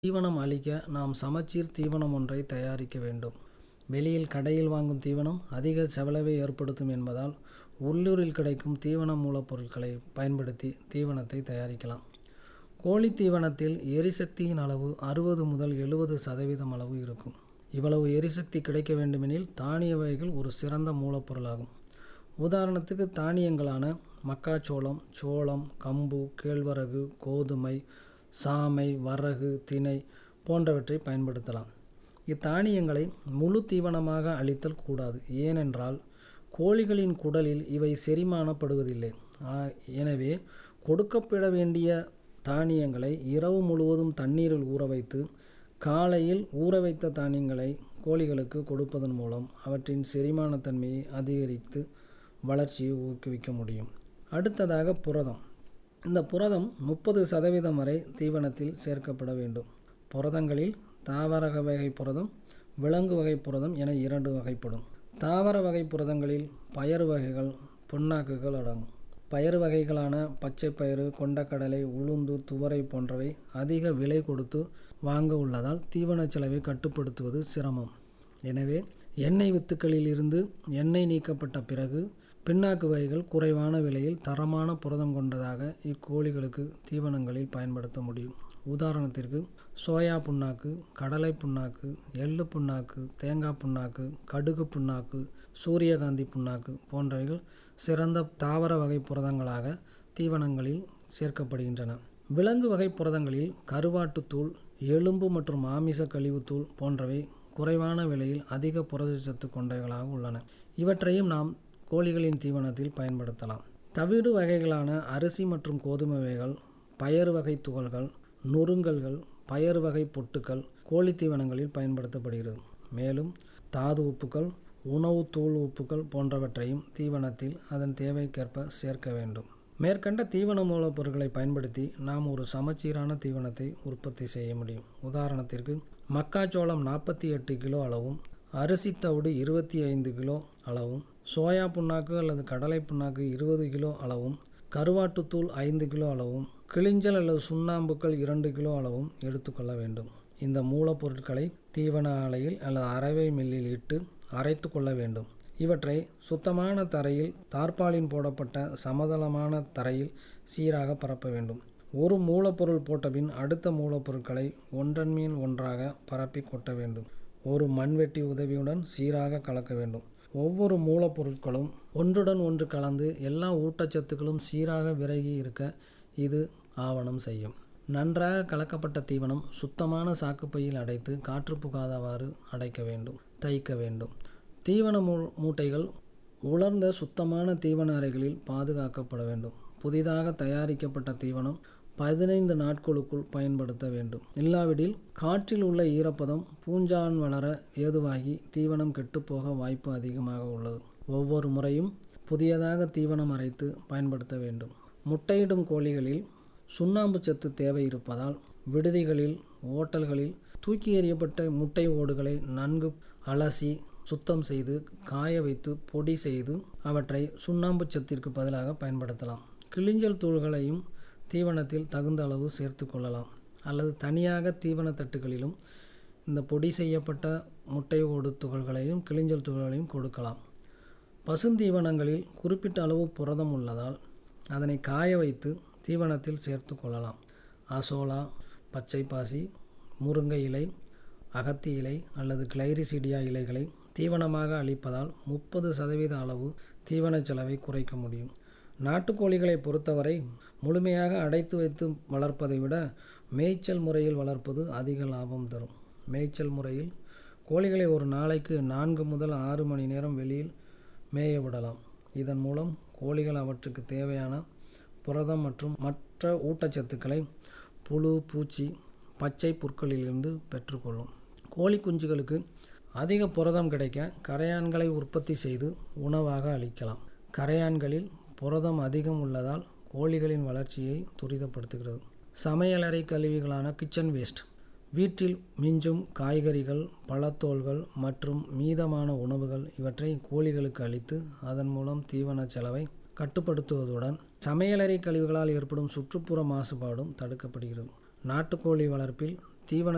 தீவனம் அளிக்க நாம் சமச்சீர் தீவனம் ஒன்றை தயாரிக்க வேண்டும். வெளியில் கடையில் வாங்கும் தீவனம் அதிக செலவை ஏற்படுத்தும் என்பதால் உள்ளூரில் கிடைக்கும் தீவன மூலப்பொருட்களை பயன்படுத்தி தீவனத்தை தயாரிக்கலாம். கோழித் தீவனத்தில் எரிசக்தியின் அளவு அறுபது முதல் எழுபது சதவீதம் அளவு இருக்கும். இவ்வளவு எரிசக்தி கிடைக்க வேண்டுமெனில் தானிய வகைகள் ஒரு சிறந்த மூலப்பொருளாகும். உதாரணத்துக்கு தானியங்களான மக்காச்சோளம், சோளம், கம்பு, கேழ்வரகு, கோதுமை, சாமை, வரகு, திணை போன்றவற்றை பயன்படுத்தலாம். இத்தானியங்களை முழு தீவனமாக அளித்தல் கூடாது. ஏனென்றால் கோழிகளின் குடலில் இவை செரிமானப்படுவதில்லை. எனவே கொடுக்கப்பட வேண்டிய தானியங்களை இரவு முழுவதும் தண்ணீரில் ஊறவைத்து காலையில் ஊறவைத்த தானியங்களை கோழிகளுக்கு கொடுப்பதன் மூலம் அவற்றின் செரிமானத் தன்மையை அதிகரித்து வளர்ச்சியை ஊக்குவிக்க முடியும். அடுத்ததாக புரதம். இந்த புரதம் முப்பது சதவீதம் வரை தீவனத்தில் சேர்க்கப்பட வேண்டும். புரதங்களில் தாவர வகை புரதம், விலங்கு வகை புரதம் என இரண்டு வகைப்படும். தாவர வகை புரதங்களில் பயறு வகைகள், புண்ணாக்குகள் அடங்கும். பயறு வகைகளான பச்சைப்பயிறு, கொண்டைக்கடலை, உளுந்து, துவரை போன்றவை அதிக விலை கொடுத்து வாங்க உள்ளதால் தீவனச் செலவை கட்டுப்படுத்துவது சிரமம். எனவே எண்ணெய் வித்துக்களில் இருந்து எண்ணெய் நீக்கப்பட்ட பிறகு பிண்ணாக்கு வகைகள் குறைவான விலையில் தரமான புரதம் கொண்டதாக இக்கோழிகளுக்கு தீவனங்களில் பயன்படுத்த முடியும். உதாரணத்திற்கு சோயா புண்ணாக்கு, கடலை புண்ணாக்கு, எள்ளு புண்ணாக்கு, தேங்காய் புண்ணாக்கு, கடுகு புண்ணாக்கு, சூரியகாந்தி புண்ணாக்கு போன்றவைகள் சிறந்த தாவர வகை புரதங்களாக தீவனங்களில் சேர்க்கப்படுகின்றன. விலங்கு வகை புரதங்களில் கருவாட்டுத்தூள், எலும்பு மற்றும் மாமிச கழிவுத்தூள் போன்றவை குறைவான விலையில் அதிக புரதச்சத்து கொண்டவைகளாக உள்ளன. இவற்றையும் நாம் கோழிகளின் தீவனத்தில் பயன்படுத்தலாம். தவிடு வகைகளான அரிசி மற்றும் கோதுமை வகைகள், பயறு வகை துகள்கள், நுறுங்கல்கள், பயறு வகை பொட்டுக்கள் கோழித் தீவனங்களில் பயன்படுத்தப்படுகிறது. மேலும் தாது உப்புக்கள், உணவு தூள் உப்புக்கள் போன்றவற்றையும் தீவனத்தில் அதன் தேவைக்கேற்ப சேர்க்க வேண்டும். மேற்கண்ட தீவன மூலப்பொருட்களை பயன்படுத்தி நாம் ஒரு சமச்சீரான தீவனத்தை உற்பத்தி செய்ய முடியும். உதாரணத்திற்கு மக்காச்சோளம் நாற்பத்து எட்டு கிலோ அளவும், அரிசி தவிடு இருபத்தி ஐந்து கிலோ அளவும், சோயா புண்ணாக்கு அல்லது கடலை புண்ணாக்கு இருபது கிலோ அளவும், கருவாட்டுத்தூள் ஐந்து கிலோ அளவும், கிளிஞ்சல் அல்லது சுண்ணாம்புக்கல் இரண்டு கிலோ அளவும் எடுத்துக் கொள்ள வேண்டும். இந்த மூலப்பொருட்களை தீவன ஆலையில் அல்லது அரவை மில்லில் இட்டு அரைத்து கொள்ள வேண்டும். இவற்றை சுத்தமான தரையில் தார்ப்பாலின் போடப்பட்ட சமதளமான தரையில் சீராக பரப்ப வேண்டும். ஒரு மூலப்பொருள் போட்டபின் அடுத்த மூலப்பொருட்களை ஒன்றன் மேல் ஒன்றாக பரப்பி கொட்ட வேண்டும். ஒரு மண்வெட்டி உதவியுடன் சீராக கலக்க வேண்டும். ஒவ்வொரு மூலப்பொருட்களும் ஒன்றுடன் ஒன்று கலந்து எல்லா ஊட்டச்சத்துக்களும் சீராக விரகி இருக்க இது ஆவணம் செய்யும். நன்றாக கலக்கப்பட்ட தீவனம் சுத்தமான சாக்குப்பையில் அடைத்து காற்று புகாதவாறு அடைக்க வேண்டும். தைக்க வேண்டும். தீவன மூட்டைகள் உலர்ந்த சுத்தமான தீவன அறைகளில் பாதுகாக்கப்பட வேண்டும். புதிதாக தயாரிக்கப்பட்ட தீவனம் பதினைந்து நாட்களுக்குள் பயன்படுத்த வேண்டும். இல்லாவிடில் காற்றில் உள்ள ஈரப்பதம் பூஞ்சான் வளர ஏதுவாகி தீவனம் கெட்டுப்போக வாய்ப்பு அதிகமாக உள்ளது. ஒவ்வொரு முறையும் புதியதாக தீவனம் அரைத்து பயன்படுத்த வேண்டும். முட்டையிடும் கோழிகளில் சுண்ணாம்பு சத்து தேவை இருப்பதால் விடுதிகளில், ஓட்டல்களில் தூக்கி எறியப்பட்ட முட்டை ஓடுகளை நன்கு அலசி சுத்தம் செய்து காய வைத்து பொடி செய்து அவற்றை சுண்ணாம்பு சத்திற்கு பதிலாக பயன்படுத்தலாம். கிளிஞ்சல் தூள்களையும் தீவனத்தில் தகுந்த அளவு சேர்த்துக் கொள்ளலாம். அல்லது தனியாக தீவன தட்டுகளிலும் இந்த பொடி செய்யப்பட்ட முட்டை ஓடு துகள்களையும் கிளிஞ்சல் துகள்களையும் கொடுக்கலாம். பசுந்தீவனங்களில் குறிப்பிட்ட அளவு புரதம் உள்ளதால் அதனை காய வைத்து தீவனத்தில் சேர்த்துக் கொள்ளலாம். அசோலா, பச்சைப்பாசி, முருங்கை இலை, அகத்தி இலை அல்லது கிளைரிசிடியா இலைகளை தீவனமாக அளிப்பதால் முப்பது சதவீத அளவு தீவனச் செலவை குறைக்க முடியும். நாட்டுக்கோழிகளை பொறுத்தவரை முழுமையாக அடைத்து வைத்து வளர்ப்பதை விட மேய்ச்சல் முறையில் வளர்ப்பது அதிக லாபம் தரும். மேய்ச்சல் முறையில் கோழிகளை ஒரு நாளைக்கு நான்கு முதல் ஆறு மணி நேரம் வெளியில் மேய விடலாம். இதன் மூலம் கோழிகள் அவற்றுக்கு தேவையான புரதம் மற்றும் மற்ற ஊட்டச்சத்துக்களை புழு, பூச்சி, பச்சை புற்களிலிருந்து பெற்றுக் கொள்ளும். கோழிக் குஞ்சுகளுக்கு அதிக புரதம் கிடைக்க கரையான்களை உற்பத்தி செய்து உணவாக அளிக்கலாம். கரையான்களில் புரதம் அதிகம் உள்ளதால் கோழிகளின் வளர்ச்சியை துரிதப்படுத்துகிறது. சமையலறை கழிவுகளான கிச்சன் வேஸ்ட் வீட்டில் மிஞ்சும் காய்கறிகள், பழத்தோல்கள் மற்றும் மீதமான உணவுகள் இவற்றை கோழிகளுக்கு அளித்து அதன் மூலம் தீவனச் செலவை கட்டுப்படுத்துவதுடன் சமையலறை கழிவுகளால் ஏற்படும் சுற்றுப்புற மாசுபாடும் தடுக்கப்படுகிறது. நாட்டுக்கோழி வளர்ப்பில் தீவன